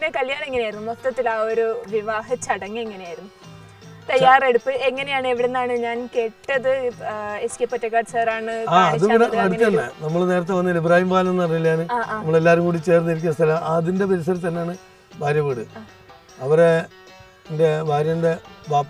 എങ്ങനെയാ കല്യാണം എങ്ങനെയായിരുന്നു മൊത്തത്തിൽ ആ ഒരു വിവാഹ ചടങ്ങ് എങ്ങനെയായിരുന്നു തയ്യാറെടുപ്പ് എങ്ങനെയാണ് എവിടെ നിന്നാണ് ഞാൻ കേട്ടത് എസ് കെ പൊറ്റക്കാട് സാറാണ് ആ അത് ഇവിടെ അടുത്ത് തന്നെ നമ്മൾ നേരത്തെ വന്നില്ല ഇബ്രാഹിം പാലം എന്ന് പറഞ്ഞില്ലാണ് ആ, ആ. നമ്മളെല്ലാരും കൂടി ചേർന്നിരിക്കുന്ന സ്ഥലം അതിന്റെ പരിസരത്ത് തന്നെയാണ് ഭാര്യ വീട് അവരെ എൻ്റെ ഭാര്യൻ്റെ ബാപ്പ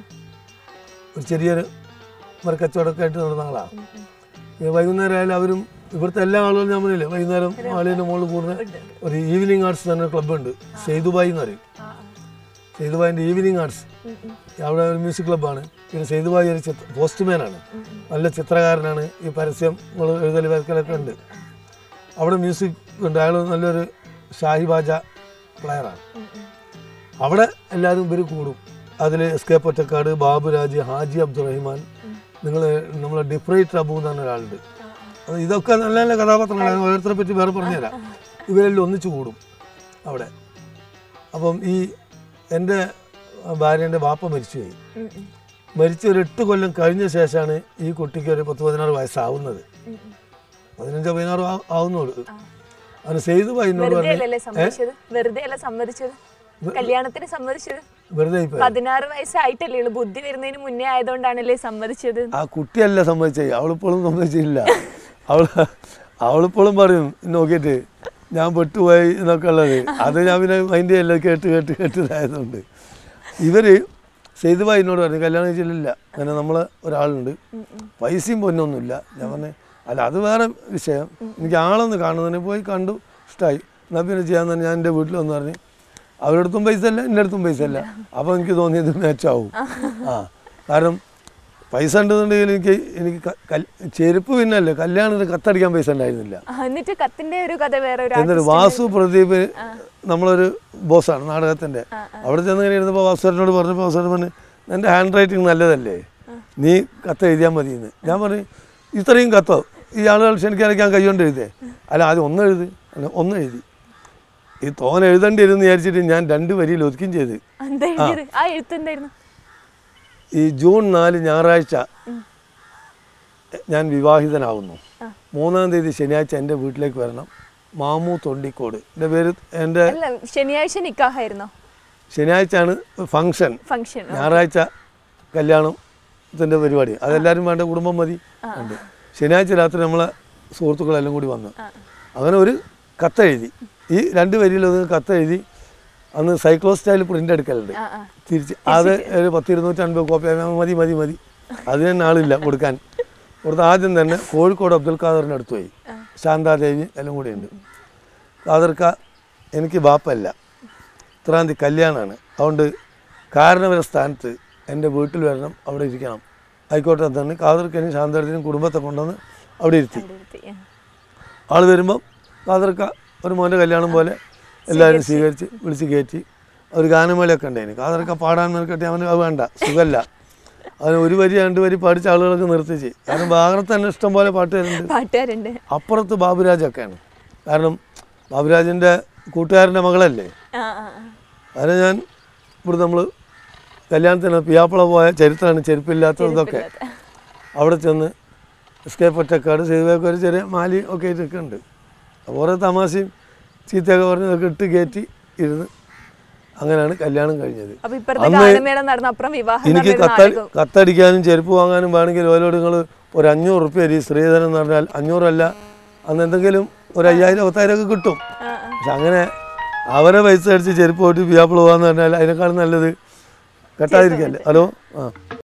ഒരു ചെറിയൊരു മരക്കച്ചവടമൊക്കെ ആയിട്ട് നടന്ന ആളാണ് ഈ വൈകുന്നേരം ആയാലും അവരും ഇവിടുത്തെ എല്ലാ ആളുകളും ഞാൻ പറഞ്ഞില്ലേ വൈകുന്നേരം ആളിൻ്റെ മുകളിൽ കൂടുന്ന ഒരു ഈവനിങ് ആർട്സ് തന്നെ ക്ലബ്ബുണ്ട് സെയ്തുബായി എന്ന് പറയും സെയ്തുബായിൻ്റെ ഈവനിങ് ആർട്സ് അവിടെ ഒരു മ്യൂസിക് ക്ലബ്ബാണ് പിന്നെ സെയ്തുബായി ഒരു ചിത്ര പോസ്റ്റ്മാനാണ് നല്ല ചിത്രകാരനാണ് ഈ പരസ്യം എഴുതൽ വരക്കലൊക്കെ ഉണ്ട് അവിടെ മ്യൂസിക് ഉണ്ട് അയാൾ നല്ലൊരു ഷാഹി ബാജ പ്ലെയറാണ് അവിടെ എല്ലാവരും ഇവർ കൂടും അതിൽ എസ് കെ പൊറ്റക്കാട് ബാബുരാജ് ഹാജി അബ്ദുറഹിമാൻ നിങ്ങൾ നമ്മളെ ഡിഫ്രൈറ്റ് അബു എന്ന് പറഞ്ഞ ഒരാളുണ്ട് അത് ഇതൊക്കെ നല്ല നല്ല കഥാപാത്രങ്ങളാണ് ഓരോരുത്തരെ പറ്റി വേറെ പറഞ്ഞുതരാം ഇവരെല്ലാം ഒന്നിച്ചു കൂടും അവിടെ അപ്പം ഈ എൻ്റെ ഭാര്യേൻ്റെ ബാപ്പ മരിച്ചുപോയി മരിച്ച ഒരു എട്ട് കൊല്ലം കഴിഞ്ഞ ശേഷമാണ് ഈ കുട്ടിക്ക് ഒരു പത്ത് പതിനാറ് വയസ്സാവുന്നത് പതിനഞ്ചോ പതിനാറോ ആ- ആവുന്നുള്ളൂ അവന് സെയ്തു എന്നോട് വെറുതെ പറഞ്ഞു അല്ലല്ലേ സമ്മതിച്ചത് വെറുതെ അല്ല സമ്മതിച്ചത് കല്യാണത്തിന് സമ്മതിച്ചത് വെറുതെ ഇപ്പൊ പതിനാറ് വയസ്സായിട്ടല്ലേ ഉള്ളൂ ബുദ്ധി വരുന്നതിന് മുന്നേ ആയതുകൊണ്ടാണല്ലേ സമ്മതിച്ചത് ആ കുട്ടിയല്ല സമ്മതിച്ചേ അവളിപ്പോഴും സമ്മതിച്ചില്ല അവൾ അവളിപ്പോഴും പറയും നോക്കിയിട്ട് ഞാൻ പെട്ടുപോയി എന്നൊക്കെ ഉള്ളത് അത് ഞാൻ പിന്നെ മൈൻഡ് ചെയ്യല്ല കേട്ട് കേട്ട് കേട്ട് ഇതായതുകൊണ്ട് ഇവര് സെയ്തുബായി എന്നോട് പറഞ്ഞു കല്യാണം കഴിച്ചില്ല അങ്ങനെ നമ്മൾ ഒരാളുണ്ട് പൈസയും പൊന്നൊന്നുമില്ല ഞാൻ പറഞ്ഞു അല്ല അത് വേറെ വിഷയം എനിക്ക് ആളൊന്ന് കാണുന്നതിന് പോയി കണ്ടു ഇഷ്ടമായി എന്നാൽ പിന്നെ ചെയ്യാൻ തന്നെ ഞാൻ എൻ്റെ വീട്ടിൽ വന്ന് പറഞ്ഞ് അവരുടെ അടുത്തും പൈസ അല്ല എൻ്റെ അടുത്തും പൈസ അല്ല അപ്പോൾ എനിക്ക് തോന്നിയത് മാച്ചാവും ആ കാരണം പൈസ ഉണ്ടെന്നുണ്ടെങ്കിൽ എനിക്ക് എനിക്ക് ക- കൽ- ചെരുപ്പ് പിന്നല്ലേ കല്യാണത്തിന് കത്തടിക്കാൻ പൈസ ഉണ്ടായിരുന്നില്ല ആ, എന്നിട്ട് കത്തിന്റെ ഒരു കഥ വേറെ ഒരു എന്നിട്ട് വാസു പ്രദീപ് നമ്മളൊരു ബോസാണ് നാടകത്തിൻ്റെ അവിടെ ചെന്ന് ഇങ്ങനെ ഇരുന്നപ്പോൾ വാസുവിനോട് പറഞ്ഞപ്പോൾ വാസുവിന് പറഞ്ഞു എൻ്റെ ഹാൻഡ് റൈറ്റിംഗ് നല്ലതല്ലേ നീ കത്ത് എഴുതിയാൽ മതി എന്ന് ഞാൻ പറഞ്ഞു ഇത്രയും കത്തോ ഈ ആളുകൾ ക്ഷണിക്കാനൊക്കെ ഞാൻ കൈകൊണ്ട് എഴുതേ അല്ല ആദ്യം ഒന്ന് എഴുതി അല്ല ഒന്ന് എഴുതി ഈ തോൻ എഴുതേണ്ടി ഇരുന്ന് വിചാരിച്ചിട്ട് ഞാൻ രണ്ട് വരിയിൽ ഒതുക്കുകയും ചെയ്ത് എന്താ എഴുതിയത്? ആ എഴുത്ത് എന്തായിരുന്നു ഈ ജൂൺ നാല് ഞായറാഴ്ച ഞാൻ വിവാഹിതനാകുന്നു മൂന്നാം തീയതി ശനിയാഴ്ച എൻ്റെ വീട്ടിലേക്ക് വരണം മാമു തൊണ്ടിക്കോട് എൻ്റെ പേര് എൻ്റെ അല്ല ശനിയാഴ്ച നിക്കാഹായിരുന്നോ ശനിയാഴ്ചയാണ് ഫങ്ഷൻ ഫംഗ്ഷൻ ഞായറാഴ്ച കല്യാണത്തിൻ്റെ പരിപാടി അതെല്ലാവരും വേണ്ട കുടുംബം മതി ഉണ്ട് ശനിയാഴ്ച രാത്രി നമ്മളെ സുഹൃത്തുക്കളെല്ലാം കൂടി വന്നു അങ്ങനെ ഒരു കത്തെഴുതി ഈ രണ്ട് വരിയിലൊന്ന് കത്തെഴുതി അന്ന് സൈക്ലോ സ്റ്റൈൽ പ്രിൻ്റ് എടുക്കലുണ്ട് ആ ആ തിരിച്ച് അത് ഒരു പത്ത് ഇരുന്നൂറ്റി അൻപത് കോപ്പി ആ, മതി മതി മതി അതിന് തന്നെ ആളില്ല കൊടുക്കാൻ കൊടുത്ത ആദ്യം തന്നെ കോഴിക്കോട് അബ്ദുൽ ഖാദറിൻ്റെ അടുത്ത് പോയി ശാന്താദേവി എല്ലാം കൂടി ഉണ്ട് ഖാദർക്ക എനിക്ക് ബാപ്പല്ല ഇത്രാം തീയതി കല്യാണമാണ് അതുകൊണ്ട് കാരണവര സ്ഥാനത്ത് എൻ്റെ വീട്ടിൽ വരണം അവിടെ ഇരിക്കണം ആയിക്കോട്ടെ തന്നെ ഖാദർക്കനും ശാന്തരത്തിനും കുടുംബത്തെ കൊണ്ടുവന്ന് അവിടെ ഇരുത്തി എഴുതി. ആ. ആൾ വരുമ്പം ഖാദർക്ക ഒരു മോൻ്റെ കല്യാണം പോലെ എല്ലാവരും സ്വീകരിച്ച് വിളിച്ച് കയറ്റി ഒരു ഗാനമേളയൊക്കെ ഉണ്ടായിന് ഖാദർക്ക പാടാൻ മെനക്കെട്ടി അവന് അത് വേണ്ട സുഖമല്ല അവന് ഒരു വരി രണ്ട് വരി പഠിച്ച ആളുകളൊക്കെ നിർത്തിച്ച് കാരണം ഭാഗത്ത് തന്നെ ഇഷ്ടം പോലെ പാട്ടുകാരുണ്ട് പാട്ടുകാരുണ്ട് അപ്പുറത്ത് ബാബുരാജൊക്കെയാണ് കാരണം ബാബുരാജിൻ്റെ കൂട്ടുകാരൻ്റെ മകളല്ലേ ആ ആ ആ. അതിനെ ഞാൻ ഇവിടെ നമ്മൾ കല്യാണത്തിന് പിയാപ്പിള പോയ ചരിത്രമാണ് ചെരുപ്പില്ലാത്തതൊക്കെ അവിടെ ചെന്ന് എസ്കേപ്പ് ഒറ്റക്കാട് ചെയ്തൊക്കെ ഒരു ചെറിയ മാലി ഒക്കെ ആയിട്ടൊക്കെ ഉണ്ട് അപ്പോൾ ഓരോ തമാശയും ചീത്തയൊക്കെ പറഞ്ഞ് ഇതൊക്കെ ഇട്ട് കയറ്റി ഇരുന്ന് അങ്ങനെയാണ് കല്യാണം കഴിഞ്ഞത് അപ്പൊ ഇപ്പഴത്തെ അന്ന് ഗാനമേളം നടന്ന അപ്പുറം വിവാഹം എന്ന് എനിക്ക് പറഞ്ഞൊരു കത്ത നാടകം. കത്തടിക്കാനും ചെരുപ്പ് വാങ്ങാനും വേണമെങ്കിൽ ഓരോട് നിങ്ങൾ ഒരു അഞ്ഞൂറ് റുപ്യ ഈ സ്ത്രീധനം എന്ന് പറഞ്ഞാൽ അഞ്ഞൂറല്ല അന്ന് എന്തെങ്കിലും ഒരു അയ്യായിരം പത്തായിരം ഒക്കെ കിട്ടും ആ, ആ. പക്ഷെ അങ്ങനെ അവരെ പൈസ അടിച്ച് ചെരുപ്പ് പോയിട്ട് പിയാപ്പിള പോകാന്ന് പറഞ്ഞാൽ അതിനേക്കാളും നല്ലത് കെട്ടാതിരിക്കല്ലേ ഹലോ ആ